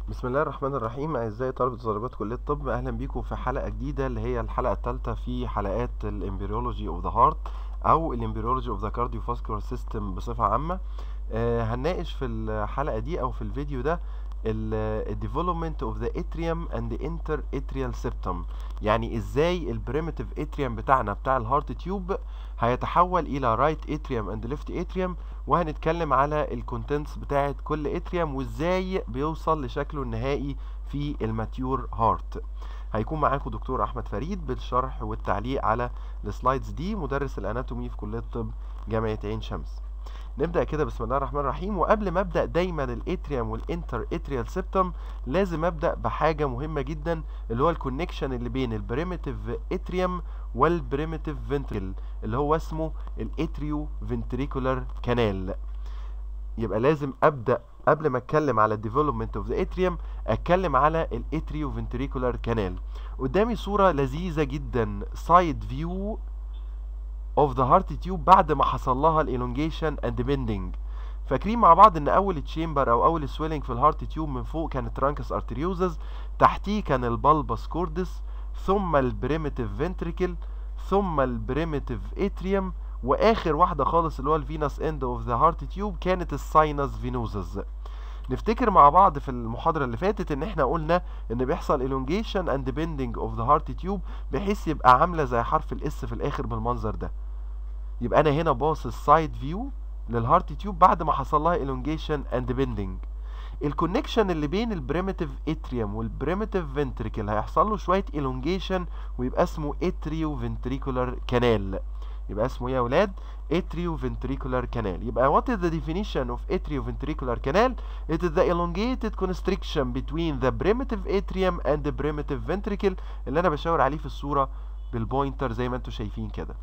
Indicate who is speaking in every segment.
Speaker 1: بسم الله الرحمن الرحيم اعزائي طلبة وطالبات كلية الطب اهلا بيكم في حلقة جديدة اللي هي الحلقة الثالثة في حلقات الامبريولوجي اوف ذا هارت او الامبريولوجي اوف ذا كارديوفاسكولار سيستم بصفة عامة آه هنناقش في الحلقة دي او في الفيديو ده الديفلوبمنت اوف ذا اتريوم اند انتر اتريال سيبتم يعني ازاي البريمتيف اتريوم بتاعنا بتاع الهارت تيوب هيتحول الى رايت اتريوم اند ليفت اتريوم وهنتكلم على الكونتنتس بتاعت كل اتريوم وازاي بيوصل لشكله النهائي في الماتيور هارت هيكون معاكم دكتور احمد فريد بالشرح والتعليق على السلايدز دي مدرس الاناتومي في كليه الطب جامعه عين شمس نبدا كده بسم الله الرحمن الرحيم وقبل ما ابدا دايما الاتريوم والانتر اتريال سيبتم لازم ابدا بحاجه مهمه جدا اللي هو الكونكشن اللي بين البريمتيف اتريوم والبريمتيف فنتريكل اللي هو اسمه الاتريو فنتريكولار كانال يبقى لازم ابدا قبل ما اتكلم على الديفلوبمنت اوف ذا اتريوم اتكلم على الاتريو فنتريكولار كانال قدامي صوره لذيذه جدا سايد فيو اوف ذا هارت تيوب بعد ما حصل لها الالونجيشن اند بيندنج فاكرين مع بعض ان اول تشامبر او اول سويلنج في الهارت تيوب من فوق كانت ترانكس ارتريوزز تحتيه كان البالبس كوردس ثم البريمتيف فنتريكل ثم البريمتيف اتريوم واخر واحده خالص اللي هو الفينس اند اوف ذا هارت تيوب كانت الساينس فينوزز نفتكر مع بعض في المحاضرة اللي فاتت ان احنا قلنا ان بيحصل elongation and bending of the heart tube بحيث يبقى عاملة زي حرف الاس في الاخر بالمنظر ده يبقى انا هنا باصص سايد فيو للهارت تيوب بعد ما حصل لها elongation and bending الكونكشن اللي بين البريمتيف اتريوم والبريمتيف فنتريكل هيحصل له شويه elongation ويبقى اسمه اتريو فنتريكولار كانال يبقى اسمه ايه يا اولاد اتريو فنتريكولار كانال يبقى what is the definition of atrioventricular canal it is the elongated constriction between the primitive atrium and the primitive ventricle اللي انا بشاور عليه في الصوره بالبوينتر زي ما انتم شايفين كده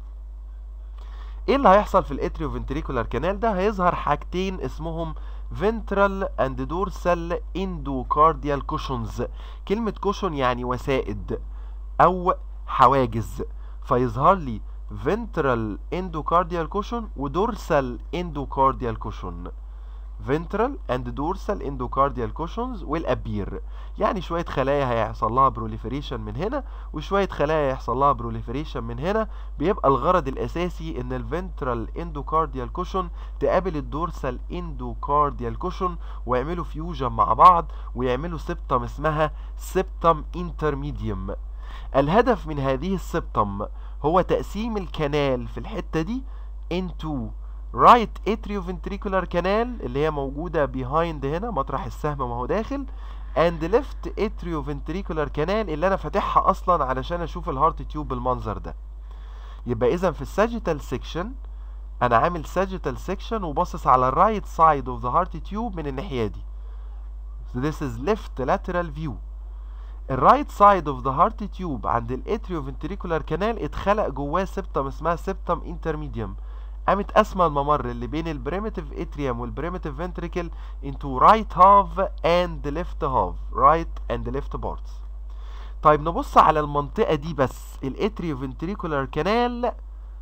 Speaker 1: ايه اللي هيحصل في الاتريو فنتريكولار كانال ده هيظهر حاجتين اسمهم ventral and dorsal endocardial cushions كلمة cushion يعني وسائد أو حواجز فيظهر لي ventral endocardial cushion و dorsal endocardial cushion ventral and dorsal endocardial cushions والابير يعني شويه خلايا هيحصل لها بروليفريشن من هنا وشويه خلايا هيحصل لها بروليفريشن من هنا بيبقى الغرض الاساسي ان الفنترال اندوكارديال كوشن تقابل الدورسال اندوكارديال كوشن ويعملوا فيوجن مع بعض ويعملوا سبتم اسمها سبتم انترميديوم الهدف من هذه السبتم هو تقسيم الكنال في الحته دي into رايت atrioventricular canal اللي هي موجودة behind هنا مطرح السهم ما هو داخل and left atrioventricular canal اللي انا فاتحها اصلا علشان اشوف الهارت تيوب بالمنظر ده يبقى اذا في الساجيتال سيكشن انا عامل ساجيتال سيكشن وباصص على الرايت سايد اوف ذا هارت تيوب من الناحية دي so this is left lateral view الرايت سايد اوف ذا هارت تيوب عند الاتريوفنتريكولار كانال اتخلق جواه سبتم اسمها سبتم انترميديوم قامت قاسمه الممر اللي بين البريمتيف اتريوم والبريمتيف فنتريكل into right half and left half right and left parts طيب نبص على المنطقة دي بس الاتريو فنتريكولار كانال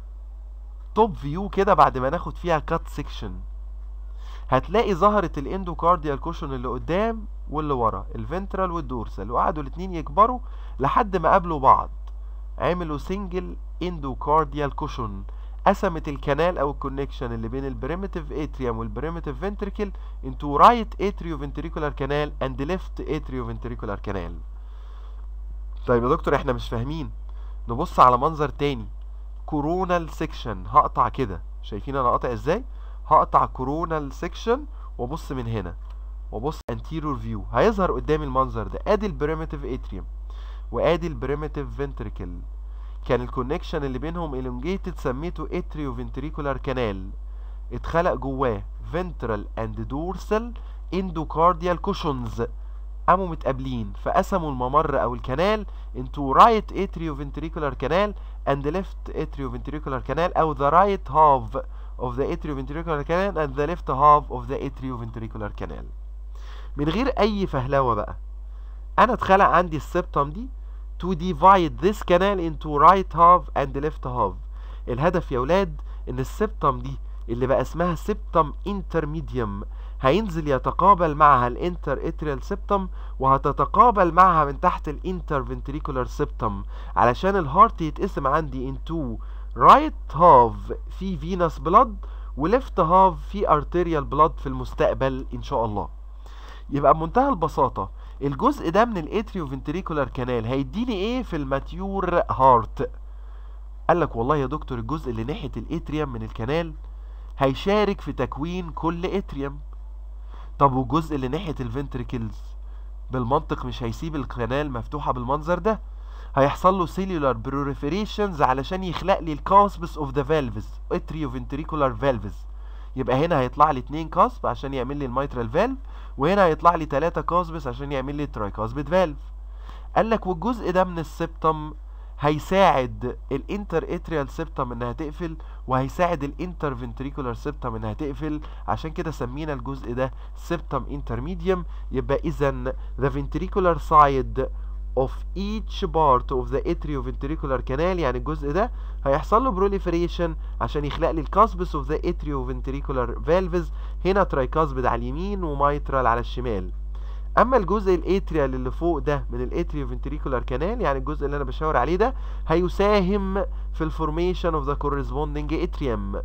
Speaker 1: توب فيو كده بعد ما ناخد فيها كات سيكشن هتلاقي ظهرت الاندوكارديال كوشن اللي قدام واللي ورا الفنترال والدورسال وقعدوا الاتنين يكبروا لحد ما قابلوا بعض عملوا سنجل اندوكارديال كوشن قسمت الكنال او الكونكشن اللي بين البريمتيف اتريوم والبريمتيف فنتريكل انتو رايت اتريو فنتريكولار كانال اند ليفت اتريو فنتريكولار كانال طيب يا دكتور احنا مش فاهمين نبص على منظر تاني كورونال سيكشن هقطع كده شايفين انا قاطع ازاي هقطع كورونال سيكشن وابص من هنا وابص انتيرور فيو هيظهر قدامي المنظر ده ادي البريمتيف اتريوم وادي البريمتيف فنتريكل كان الكونكشن اللي بينهم elongated سميته atrioventricular canal اتخلق جواه ventral and dorsal endocardial cushions قاموا متقابلين فقسموا الممر او الكنال into right atrioventricular canal and left atrioventricular canal او the right half of the atrioventricular canal and the left half of the atrioventricular canal من غير اي فهلوه بقى انا اتخلق عندي السبتم دي to divide this canal into right half and left half الهدف يا ولاد ان السبتم دي اللي بقى اسمها سبتم انترميديوم هينزل يتقابل معها الانتر اتريال سيبتم وهتتقابل معها من تحت الانتر فنتريكولار سيبتم علشان الهارت يتقسم عندي انتو رايت هاف في فينس بلاد وليفت هاف في ارتيريال بلاد في المستقبل ان شاء الله يبقى بمنتهى البساطة الجزء ده من الاتريو فنتريكولار كانال هيديني ايه في الماتيور هارت قال لك والله يا دكتور الجزء اللي ناحية الاتريوم من الكنال هيشارك في تكوين كل اتريوم طب والجزء اللي ناحية الفنتريكلز بالمنطق مش هيسيب القنال مفتوحة بالمنظر ده هيحصل له سيلولار بروريفريشنز علشان يخلق لي الكاسبس اوف ذا فالفز اتريو فنتريكولار فالفز يبقى هنا هيطلع لي اتنين كاسب عشان يعمل لي الميترال فالف وهنا هيطلع لي تلاتة كاسبس عشان يعمل لي الترايكاسبت فالف قال لك والجزء ده من السبتم هيساعد الانتر اتريال سيبتم انها تقفل وهيساعد الانتر فنتريكولار سيبتم انها تقفل عشان كده سمينا الجزء ده سيبتم انترميديوم يبقى اذا the ventricular side of each part of the atrioventricular canal يعني الجزء ده هيحصل له proliferation عشان يخلق لي الكاسبس of the atrioventricular valves هنا ترايكاسبد على اليمين ومايترال على الشمال اما الجزء الاتريال اللي فوق ده من الاتريو فنتريكولار كانال يعني الجزء اللي انا بشاور عليه ده هيساهم في الفورميشن اوف ذا كورسبوندينج اتريوم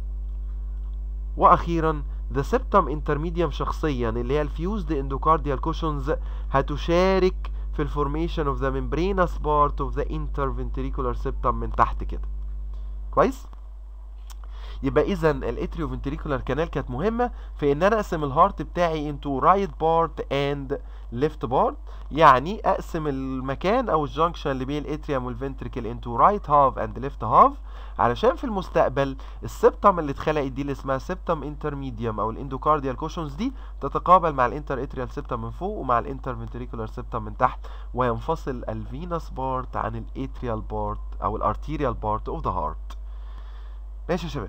Speaker 1: واخيرا ذا سبتم انترميديوم شخصيا اللي هي الفيوزد اندوكارديال كوشنز هتشارك في الفورميشن اوف ذا ممبرينس بارت اوف ذا انترفنتريكولار سبتم من تحت كده كويس يبقى اذا الاتريو فنتريكولار كانال كانت مهمه في ان انا اقسم الهارت بتاعي انتو رايت بارت اند ليفت بارت يعني اقسم المكان او الجنكشن اللي بين الاتريوم والفنتريكل انتو رايت هاف اند ليفت هاف علشان في المستقبل السبتم اللي اتخلقت دي اللي اسمها سبتم انترميديوم او الاندوكارديال كوشنز دي تتقابل مع الانتر اتريال سبتم من فوق ومع الانتر فنتريكولار سبتم من تحت وينفصل الفينس بارت عن الاتريال بارت او الارتيريال بارت اوف ذا هارت ماشي يا شباب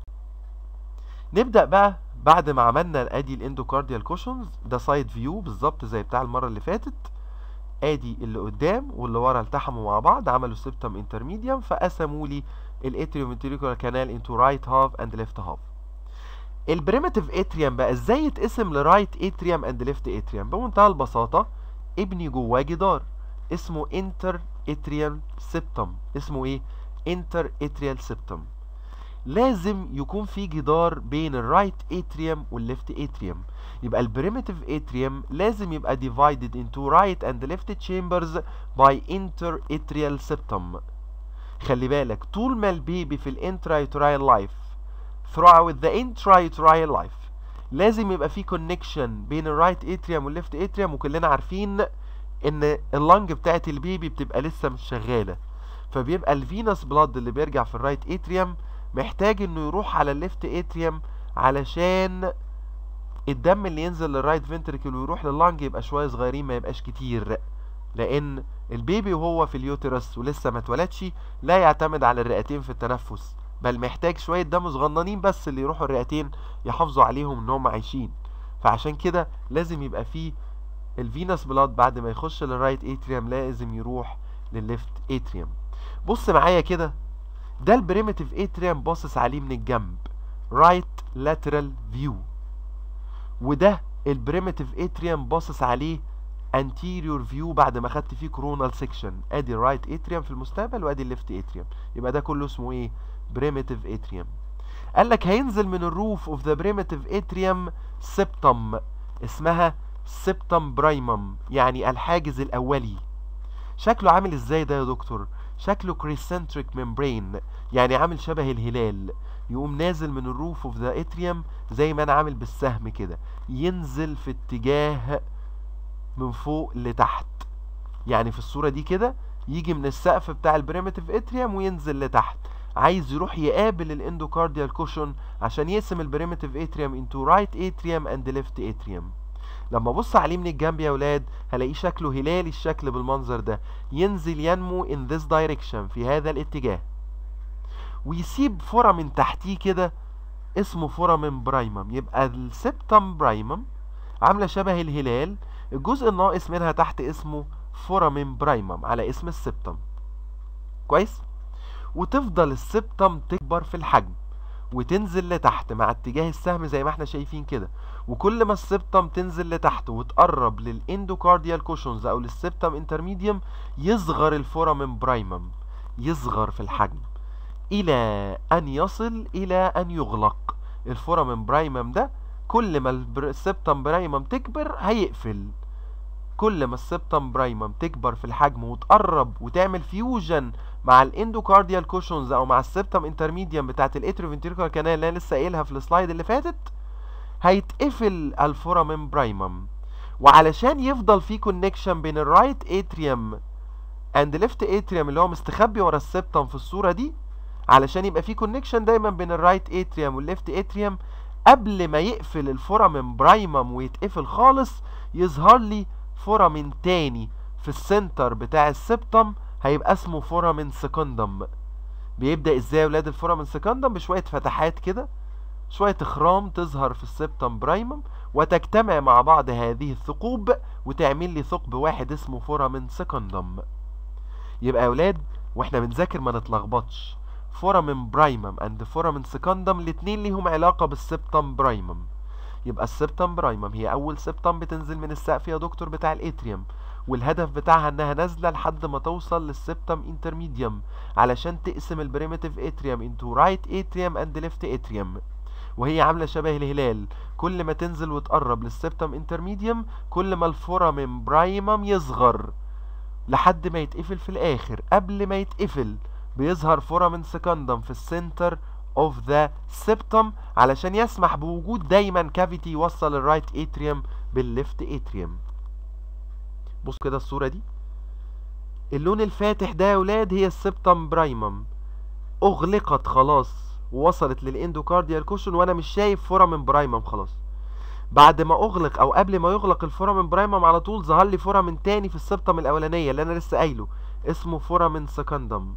Speaker 1: نبدأ بقى بعد ما عملنا ادي الاندوكارديال كوشنز ده سايد فيو بالظبط زي بتاع المرة اللي فاتت ادي اللي قدام واللي ورا التحموا مع بعض عملوا سيبتم انترميديوم فقسموا لي الاتريوفنتريكولار كانال انتو رايت هاف اند ليفت هاف البريمتيف اتريوم بقى ازاي يتقسم لرايت اتريوم اند ليفت اتريوم بمنتهى البساطة ابني جواه جدار اسمه انتر اتريال سيبتم اسمه ايه انتر اتريال سيبتم لازم يكون في جدار بين الرايت اتريوم والليفت اتريوم يبقى البريمتيف اتريوم لازم يبقى divided into right and left chambers by interatrial septum خلي بالك طول ما البيبي في الانترايترايل لايف throughout the intrauterine life لازم يبقى في كونكشن بين الرايت اتريوم والليفت اتريوم وكلنا عارفين ان اللنج بتاعت البيبي بتبقى لسه مش شغاله فبيبقى الفينس بلاد اللي بيرجع في الرايت اتريوم محتاج انه يروح على الليفت اتريوم علشان الدم اللي ينزل للرايت فنتريكل ويروح لللنج يبقى شويه صغيرين ما يبقاش كتير لان البيبي وهو في اليوترس ولسه ما اتولدش لا يعتمد على الرئتين في التنفس بل محتاج شويه دم صغننين بس اللي يروحوا الرئتين يحافظوا عليهم ان هم عايشين فعشان كده لازم يبقى فيه الفينس بلاد بعد ما يخش للرايت اتريوم لازم يروح للليفت اتريوم بص معايا كده ده البريمتيف اتريوم باصص عليه من الجنب رايت لاترال فيو وده البريمتيف اتريوم باصص عليه anterior view بعد ما خدت فيه coronal section ادي الرايت اتريوم في المستقبل وادي الليفت اتريوم يبقى ده كله اسمه ايه primitive اتريوم قال لك هينزل من الروف اوف ذا primitive اتريوم septum اسمها septum primum يعني الحاجز الاولي شكله عامل ازاي ده يا دكتور شكله كريسنتريك ممبرين يعني عامل شبه الهلال يقوم نازل من الروف اوف ذا اتريوم زي ما انا عامل بالسهم كده ينزل في اتجاه من فوق لتحت يعني في الصورة دي كده يجي من السقف بتاع البريمتيف اتريوم وينزل لتحت عايز يروح يقابل الاندوكارديال كوشن عشان يقسم البريمتيف اتريوم انتو رايت اتريوم اند ليفت اتريوم لما ابص عليه من الجنب يا ولاد هلاقيه شكله هلالي الشكل بالمنظر ده ينزل ينمو in this direction في هذا الاتجاه ويسيب فورة من تحتيه كده اسمه فورامين برايمم يبقى السبتم برايمم عاملة شبه الهلال الجزء الناقص منها تحت اسمه فورامين برايمم على اسم السبتم كويس وتفضل السبتم تكبر في الحجم وتنزل لتحت مع اتجاه السهم زي ما احنا شايفين كده وكل ما السبتم تنزل لتحت وتقرب للاندوكارديال كوشنز او للسبتم انترميديوم يصغر الفورامين برايمم يصغر في الحجم الى ان يصل الى ان يغلق الفورامين برايمم ده كل ما السبتم برايمم تكبر هيقفل كل ما السبتم برايمم تكبر في الحجم وتقرب وتعمل فيوجن مع الاندوكارديال كوشنز او مع السبتم انترميديوم بتاعت الاتروفنتريكولار كانال اللي انا لسه قايلها في السلايد اللي فاتت هيتقفل الفورامين برايمم وعلشان يفضل في كونكشن بين الرايت اتريوم اند ليفت اتريوم اللي هو مستخبي ورا السبتم في الصوره دي علشان يبقى في كونكشن دايما بين الرايت اتريوم والليفت اتريوم قبل ما يقفل الفورامين برايمم ويتقفل خالص يظهر لي فورامين تاني في السنتر بتاع السبتم هيبقى اسمه فورامين سكندم بيبدأ ازاي يا ولاد الفورامين سكندم بشوية فتحات كده شوية خرام تظهر في السبتم برايمم وتجتمع مع بعض هذه الثقوب وتعمل لي ثقب واحد اسمه فورامين سكندم يبقى يا ولاد واحنا بنذاكر ما نتلخبطش فورامين برايمم اند فورامين سكندم الاتنين ليهم علاقة بالسبتم برايمم يبقى السبتم برايمم هي اول سبتم بتنزل من السقف يا دكتور بتاع الاتريوم والهدف بتاعها انها نازله لحد ما توصل للسبتم انترميديوم علشان تقسم البريمتيف اتريوم انتو رايت اتريوم اند ليفت اتريوم وهي عامله شبه الهلال كل ما تنزل وتقرب للسبتم انترميديوم كل ما الفورامين برايمم يصغر لحد ما يتقفل في الاخر قبل ما يتقفل بيظهر فورامين سكندم في السنتر اوف ذا سبتم علشان يسمح بوجود دايما كافيتي يوصل الرايت اتريوم بالليفت اتريوم بص كده الصورة دي اللون الفاتح ده يا ولاد هي السبتم برايمم اغلقت خلاص ووصلت للاندوكارديال كوشن وانا مش شايف فورامين برايمم خلاص بعد ما اغلق او قبل ما يغلق الفورامين برايمم على طول ظهر لي فورامين تاني في السبتم الاولانيه اللي انا لسه قايله اسمه فورامين سكندم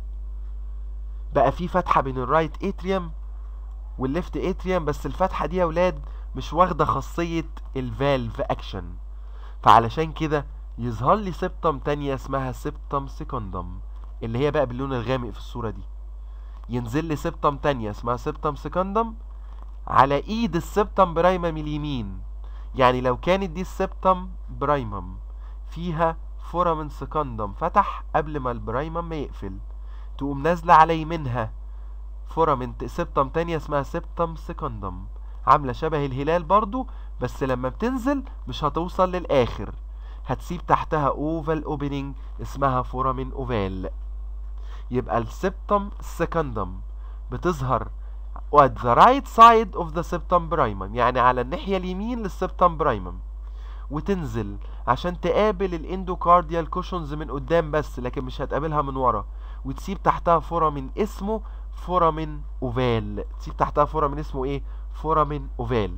Speaker 1: بقى في فتحه بين الرايت اتريوم والليفت اتريوم بس الفتحه دي يا ولاد مش واخده خاصيه الفالف اكشن فعلشان كده يظهر لي سبتم تانية اسمها سبتم سكندم اللي هي بقى باللون الغامق في الصورة دي ينزل لي سبتم تانية اسمها سبتم سكندم على ايد السبتم برايمم اليمين يعني لو كانت دي السبتم برايمم فيها فورامين سكندم فتح قبل ما البرايمم ما يقفل تقوم نازلة على يمينها فورامين سبتم تانية اسمها سبتم سكندم عاملة شبه الهلال برضو بس لما بتنزل مش هتوصل للآخر هتسيب تحتها اوفال اوبننج اسمها فورامين اوفال يبقى السبتم سكندم بتظهر at the right side of the septum primum يعني على الناحية اليمين للسبتم برايمم وتنزل عشان تقابل الاندوكارديال كوشنز من قدام بس لكن مش هتقابلها من ورا وتسيب تحتها فورامين اسمه فورامين اوفال تسيب تحتها فورامين اسمه ايه فورامين اوفال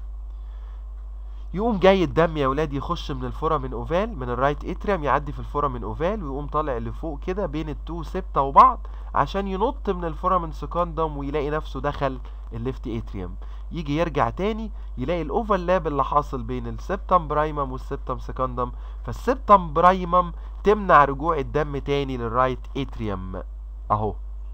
Speaker 1: يقوم جاي الدم يا ولاد يخش من الفورامين اوفال من الرايت اتريم يعدي في الفورامين اوفال ويقوم طالع لفوق كده بين التو سبتة وبعض عشان ينط من الفورامين سكندم ويلاقي نفسه دخل الليفت اتريم يجي يرجع تاني يلاقي الاوفرلاب اللي حاصل بين السبتم برايمم والسبتم سكندم فالسبتم برايمم تمنع رجوع الدم تاني للرايت اتريم اهو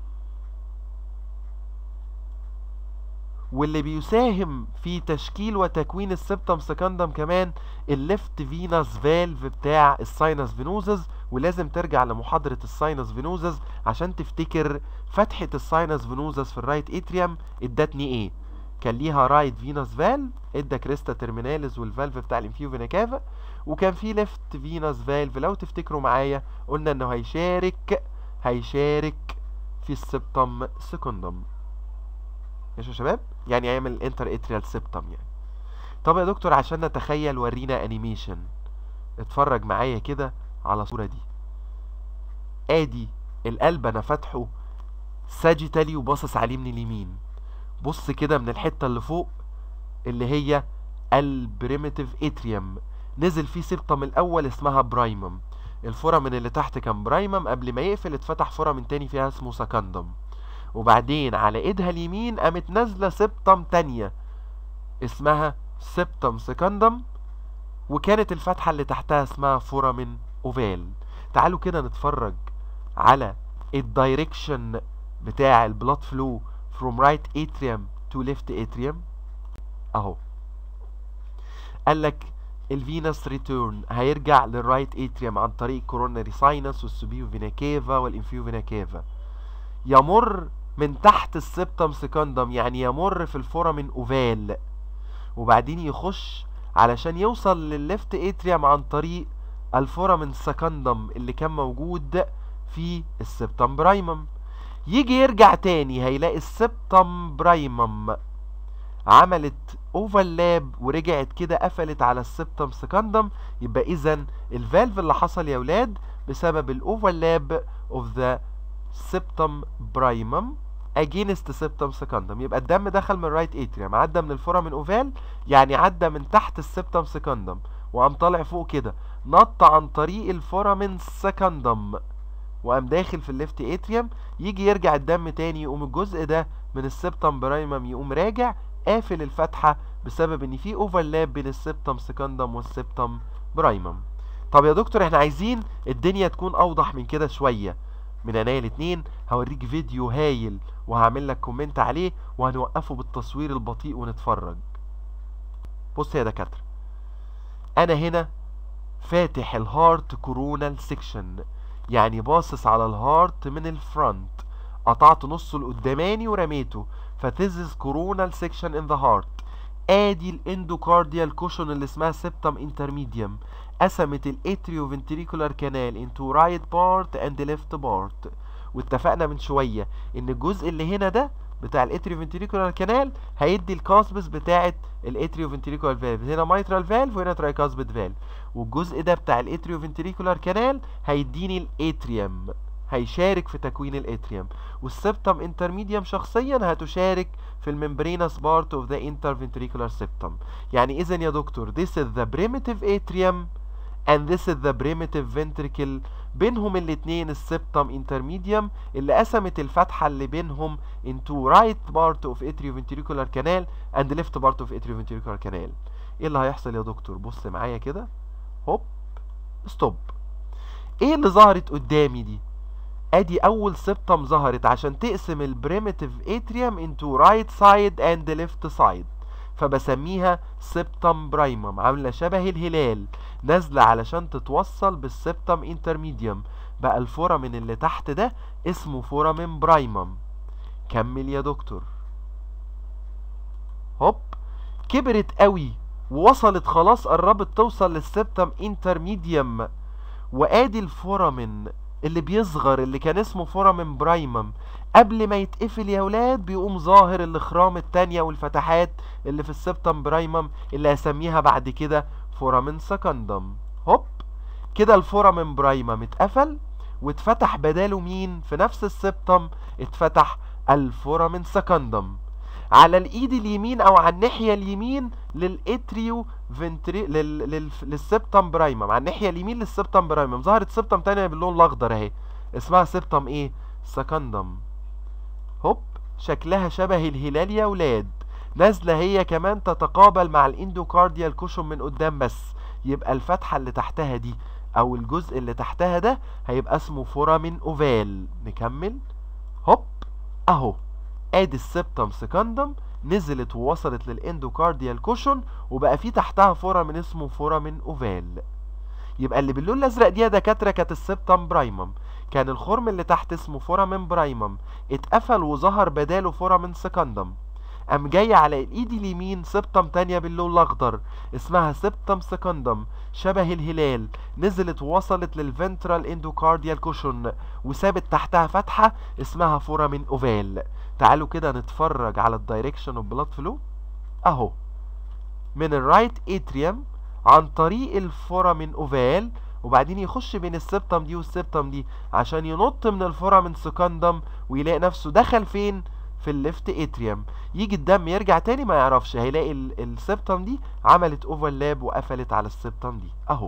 Speaker 1: واللي بيساهم في تشكيل وتكوين السبتم سكندم كمان الليفت فينس فالف بتاع الساينس فينوزز ولازم ترجع لمحاضرة الساينس فينوزز عشان تفتكر فتحة الساينس فينوزز في الرايت اتريوم ادتني ايه كان ليها رايت فينس فالف ادى كريستا ترميناليز والفالف بتاع الانفيو فينا كافا وكان في ليفت فينس فالف لو تفتكروا معايا قلنا انه هيشارك هيشارك في السبتم سكندم ماشي يا شباب يعني هيعمل انتر اتريال سيبتم يعني طب يا دكتور عشان نتخيل ورينا انيميشن اتفرج معايا كده على الصورة دي ادي القلب انا فاتحه ساجيتالي وباصص عليه من اليمين بص كده من الحتة اللي فوق اللي هي البريميتيف اتريوم نزل فيه سيبتم الاول اسمها برايمم الفورامين اللي تحت كان برايمم قبل ما يقفل اتفتح فورامين تاني فيها اسمه سكندم وبعدين على ايدها اليمين قامت نازله سبتم تانية اسمها سبتم سكندم وكانت الفتحه اللي تحتها اسمها فورامين اوفال تعالوا كده نتفرج على الدايركشن بتاع البلاد فلو from right atrium to left atrium اهو قال لك الفينس ريتيرن هيرجع للرايت اتريوم عن طريق الكوروناري ساينس والسوبيو فينا كيفا والانفيو فينا كيفا يمر من تحت السبتم سكندم يعني يمر في الفورامين اوفال وبعدين يخش علشان يوصل للليفت اتريوم عن طريق الفورامين سكندم اللي كان موجود في السبتم برايمم يجي يرجع تاني هيلاقي السبتم برايمم عملت اوفرلاب ورجعت كده قفلت على السبتم سكندم يبقى اذا الفالف اللي حصل يا ولاد بسبب الاوفرلاب اوف ذا سبتم برايمم اجينست سبتم سكندم يبقى الدم دخل من الرايت اتريوم عدى من الفورامين اوفال يعني عدى من تحت السبتم سكندم وقام طالع فوق كده نط عن طريق الفورامين سكندم وقام داخل في الليفت اتريوم يجي يرجع الدم تاني يقوم الجزء ده من السبتم برايمم يقوم راجع قافل الفتحة بسبب ان في اوفرلاب بين السبتم سكندم والسبتم برايمم طب يا دكتور احنا عايزين الدنيا تكون اوضح من كده شوية من عينيا الاتنين هوريك فيديو هايل وهعمل لك كومنت عليه وهنوقفه بالتصوير البطيء ونتفرج بص يا دكاترة انا هنا فاتح الهارت كورونال سيكشن يعني باصص على الهارت من الفرونت قطعت نصه القداماني ورميته فتزز كورونال سيكشن ان ذا هارت ادي الاندوكارديال كوشن اللي اسمها سبتم انترميديوم قسمت الاتريو فنتريكولار كانال انتو رايت بارت اند ليفت بارت واتفقنا من شويه ان الجزء اللي هنا ده بتاع الاتريو فنتريكولار كانال هيدي الكاسبس بتاعه الاتريو فنتريكولار فالف هنا مايترال فالف وهنا ترايكاسبيد فالف والجزء ده بتاع الاتريو فنتريكولار كانال هيديني الاتريوم هيشارك في تكوين الاتريوم والسبتم انترميديوم شخصيا هتشارك في الممبرينس بارت اوف ذا interventricular septum يعني اذا يا دكتور this is the primitive atrium and this is the primitive ventricle بينهم الاتنين السبتم انترميديوم اللي قسمت الفتحة اللي بينهم into right part of atrioventricular canal and left part of atrioventricular canal ايه اللي هيحصل يا دكتور بص معايا كده هوب ستوب ايه اللي ظهرت قدامي دي ادي اول سبتم ظهرت عشان تقسم البريميتيف اتريوم انتو رايت سايد اند ليفت سايد فبسميها سبتم برايمم عامله شبه الهلال نازله علشان تتوصل بالسبتم انترميديوم بقى الفورامين اللي تحت ده اسمه فورامين برايمم كمل يا دكتور هوب كبرت قوي ووصلت خلاص قربت توصل للسبتم انترميديوم وادي الفورامين اللي بيصغر اللي كان اسمه فورامين برايمم قبل ما يتقفل يا ولاد بيقوم ظاهر الاخرام التانية والفتحات اللي في السبتم برايمم اللي هسميها بعد كده فورامين سكندم هوب كده الفورامين برايمم اتقفل واتفتح بداله مين في نفس السبتم اتفتح الفورامين سكندم على الايد اليمين او على الناحيه اليمين للاتريو فنتري لل... لل... للسبتم برايمم على الناحيه اليمين للسبتم برايمم ظهرت سبتم تانية باللون الاخضر اهي اسمها سبتم ايه سكندم هوب شكلها شبه الهلال يا ولاد نازله هي كمان تتقابل مع الاندوكارديال كوشن من قدام بس يبقى الفتحه اللي تحتها دي او الجزء اللي تحتها ده هيبقى اسمه فورامين اوفال نكمل هوب اهو ادي السبتم سكندم نزلت ووصلت للاندوكارديال كوشن وبقى في تحتها فورامين اسمه فورامين اوفال يبقى اللي باللون الازرق دي يا دكاتره كانت السبتم برايمم كان الخرم اللي تحت اسمه فورامين برايمم اتقفل وظهر بداله فورامين سكندم قام جاي على الايد اليمين سبتم تانية باللون الاخضر اسمها سبتم سكندم شبه الهلال نزلت ووصلت للفنترال اندوكارديال كوشن وسابت تحتها فتحة اسمها فورامين اوفال تعالوا كده نتفرج على الدايركشن اوف بلاد فلو اهو من الرايت اتريوم عن طريق الفورامين اوفال وبعدين يخش بين السبتم دي والسبتم دي عشان ينط من الفورامين سكندم ويلاقي نفسه دخل فين في الليفت اتريوم يجي الدم يرجع تاني ما يعرفش هيلاقي السبتم دي عملت اوفرلاب وقفلت على السبتم دي اهو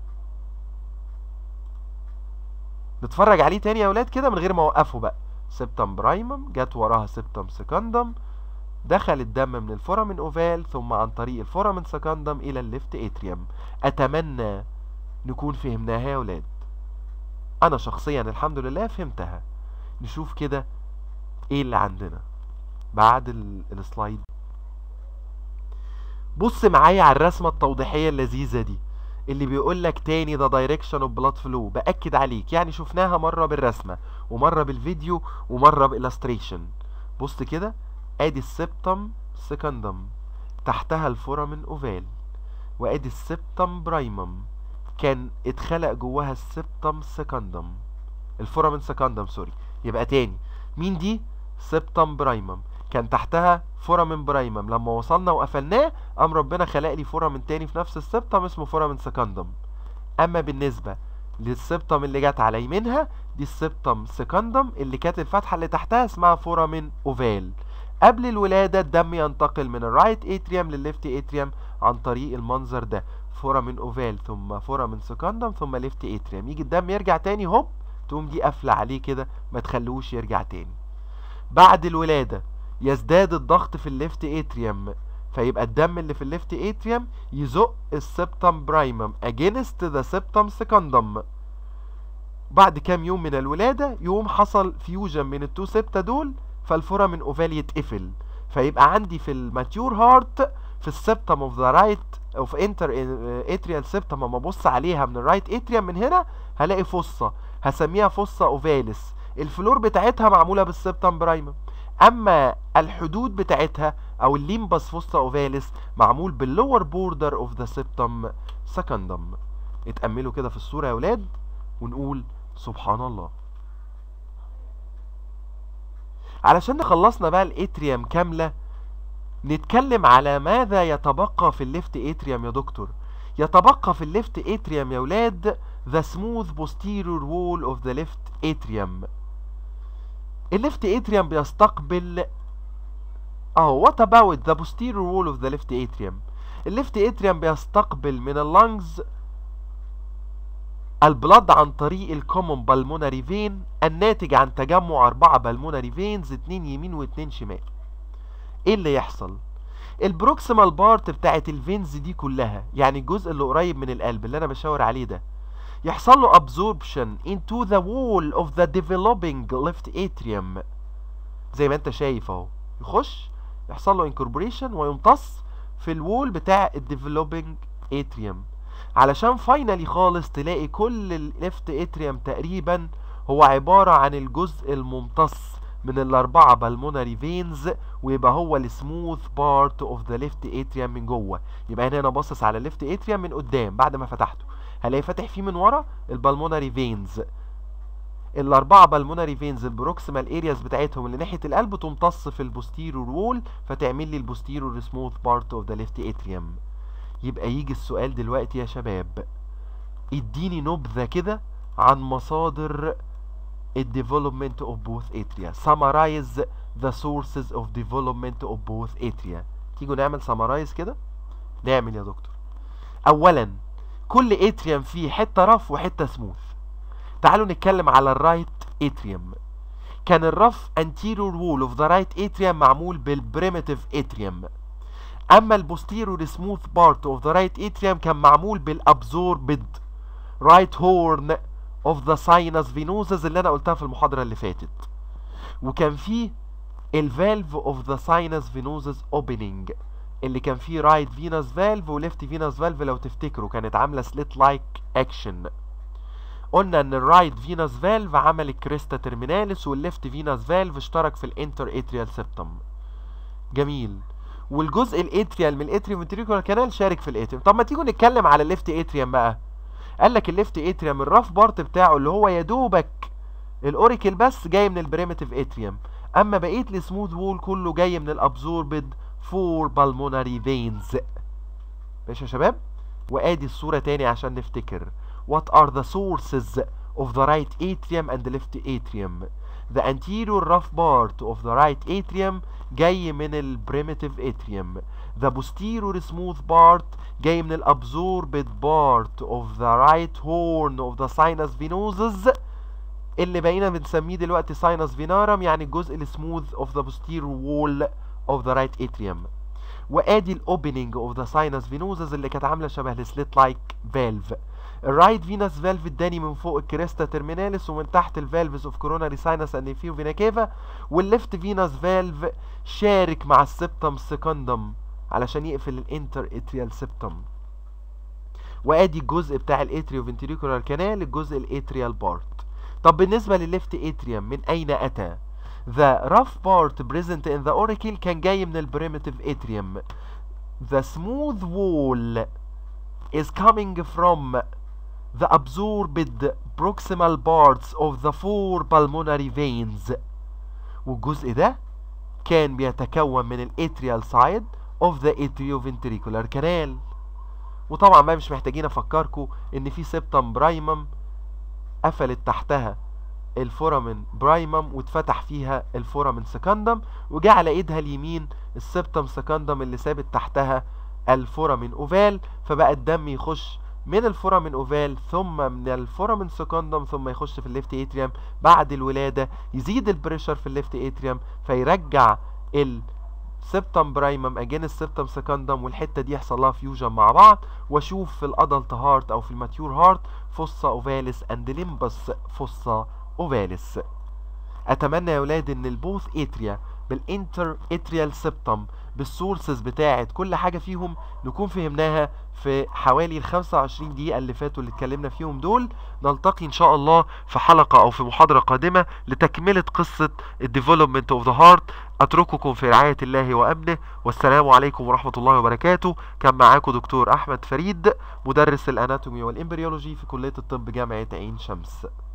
Speaker 1: نتفرج عليه تاني يا ولاد كده من غير ما اوقفه بقى سبتم برايمم جت وراها سبتم سكندم دخل الدم من الفورامين اوفال ثم عن طريق الفورامين سكندم الى الليفت اتريوم اتمنى نكون فهمناها يا ولاد انا شخصيا الحمد لله فهمتها نشوف كده ايه اللي عندنا بعد ال- السلايد بص معايا على الرسمة التوضيحية اللذيذة دي اللي بيقول لك تاني ده دايركشن اوف بلاد فلو باكد عليك يعني شفناها مره بالرسمه ومره بالفيديو ومره بالستريشن بص كده ادي السبتم سكندم تحتها الفورامين اوفال وادي السبتم برايمم كان اتخلق جواها السبتم سكندم الفورامين سكندم سوري يبقى تاني مين دي سبتم برايمم كان تحتها فورامين برايمم لما وصلنا وقفلناه قام ربنا خلق لي فورامين تاني في نفس السبتم اسمه فورامين سكندم اما بالنسبه للسبتم اللي جت على يمينها دي السبتم سكندم اللي كانت الفتحه اللي تحتها اسمها فورامين اوفال قبل الولاده الدم ينتقل من الرايت اتريوم للليفت اتريوم عن طريق المنظر ده فورامين اوفال ثم فورامين سكندم ثم ليفت اتريوم يجي الدم يرجع تاني هوب تقوم دي قافله عليه كده ما تخلوش يرجع تاني بعد الولاده يزداد الضغط في الليفت اتريوم فيبقى الدم اللي في الليفت اتريوم يزق السبتم برايمم اجينست ذا سبتم سكندم بعد كام يوم من الولادة يوم حصل فيوجن من التو سبتا دول فالفورامين اوفال يتقفل فيبقى عندي في الماتيور هارت في السبتم اوف ذا رايت اوف انتر اتريال سبتم اما ابص عليها من الرايت اتريوم من هنا هلاقي فصة هسميها فصة اوفاليس الفلور بتاعتها معمولة بالسبتم برايمم اما الحدود بتاعتها او الليمبس فوستا اوفاليس معمول باللور بوردر اوف ذا سبتم سكندم اتأملوا كده في الصورة يا ولاد ونقول سبحان الله علشان خلصنا بقى الاتريوم كاملة نتكلم على ماذا يتبقى في الليفت اتريوم يا دكتور يتبقى في الليفت اتريوم يا ولاد the smooth posterior wall of the left atrium الليفت اتريوم بيستقبل اه وات اباوت ذا posterior wall of the left atrium الليفت اتريوم بيستقبل من اللنجز البلد عن طريق الكومون بالمونري فين الناتج عن تجمع أربعة بالمونري فينز اتنين يمين واتنين شمال ايه اللي يحصل البروكسيمال بارت بتاعت الفينز دي كلها يعني الجزء اللي قريب من القلب اللي انا بشاور عليه ده يحصل له absorption into the wall of the developing left atrium زي ما انت شايف اهو يخش يحصل له incorporation ويمتص في الوول بتاع الديفلوبينج اتريوم علشان فاينلي خالص تلاقي كل الليفت اتريوم تقريبا هو عبارة عن الجزء الممتص من الأربعة بالمونري فينز ويبقى هو السموث بارت اوف ذا ليفت اتريوم من جوه يبقى هنا انا باصص على الليفت اتريوم من قدام بعد ما فتحته هلاقي فاتح فيه من ورا البالمونري فينز الاربعه بالمونري فينز البروكسيمال ارياز بتاعتهم اللي ناحيه القلب تمتص في البوستيرور وول فتعمل لي البوستيرور سموث بارت اوف ذا ليفت اتريوم يبقى يجي السؤال دلوقتي يا شباب اديني نبذه كده عن مصادر الديفلوبمنت اوف بوث اتريا summarize the sources of development of both atria تيجوا نعمل summarize كده نعمل يا دكتور اولا كل اتريوم فيه حته رف وحته سموث تعالوا نتكلم على الرايت اتريوم كان الرف anterior wall of the right atrium معمول بالبريميتيف اتريوم اما البوستيرور سموث بارت اوف ذا رايت اتريوم كان معمول بالابزوربد رايت هورن اوف ذا ساينس فينوزز اللي انا قلتها في المحاضره اللي فاتت وكان فيه الفالف اوف ذا ساينس فينوزز اوبننج اللي كان فيه رايت فينوس فالف وليفت فينوس فالف لو تفتكروا كانت عامله سليت لايك اكشن قلنا ان الرايت فينوس فالف عمل الكريستا ترميناليس والليفت فينوس فالف اشترك في الانتر اتريال سيبتم جميل والجزء الاتريال من الاتريوم فنتريكولار كانال شارك في الاتريوم طب ما تيجوا نتكلم على الليفت اتريوم بقى قال لك الليفت اتريوم الرف بارت بتاعه اللي هو يا دوبك الاوريكل بس جاي من البريميتيف اتريوم اما بقيه السموث وول كله جاي من الابزوربد فور بالمونري فينز ماشي يا شباب وادي الصوره تاني عشان نفتكر what are the sources of the right atrium and the left atrium the anterior rough part of the right atrium جاي من ال primitive atrium the posterior smooth part جاي من ال absorbed part of the right horn of the sinus venosus اللي بقينا بنسميه دلوقتي sinus venarum يعني الجزء السموث of the posterior wall of the right atrium وادي الاوبننج اوف ذا sinus venosus اللي كانت عامله شبه السليت لايك فالف الرايت فينس فالف اداني من فوق الكريستا ترميناليس ومن تحت الفالفز اوف كوروناري ساينس اند انفيرو فينا كيفا والليفت فينس فالف شارك مع السبتم سكندم علشان يقفل الانتر اتريال سبتم وادي الجزء بتاع الاتريو فنتريكولار كانال الجزء الاتريال بارت طب بالنسبه للليفت اتريوم من اين اتى The rough part present in the auricle كان جاي من البريمتيف atrium. The smooth wall is coming from the absorbed proximal parts of the four pulmonary veins. والجزء ده كان بيتكون من الاتريال side of the atrioventricular canal. وطبعا ما مش محتاجين افكركم ان في سبتم برايمم قفلت تحتها الفورامين برايمم واتفتح فيها الفورامين سكندم وجا على ايدها اليمين السبتم سكندم اللي ثابت تحتها الفورامين اوفال فبقى الدم يخش من الفورامين اوفال ثم من الفورامين سكندم ثم يخش في الليفت اتريوم بعد الولاده يزيد البريشر في الليفت اتريوم فيرجع السبتم برايمم اجين السبتم سكندم والحته دي يحصل لها فيوجن مع بعض واشوف في الادلت هارت او في الماتيور هارت فوسا اوفاليس اند ليمبس فوسا اوفاليس اتمنى يا ولاد ان البوث اتريا بالانتر اتريال سبتم بالسورسز بتاعت كل حاجه فيهم نكون فهمناها في حوالي ال 25 دقيقه اللي فاتوا اللي اتكلمنا فيهم دول نلتقي ان شاء الله في حلقه او في محاضره قادمه لتكمله قصه الديفلوبمنت اوف ذا هارت اترككم في رعايه الله وامنه والسلام عليكم ورحمه الله وبركاته كان معاكم دكتور احمد فريد مدرس الاناتومي والامبريولوجي في كليه الطب جامعه عين شمس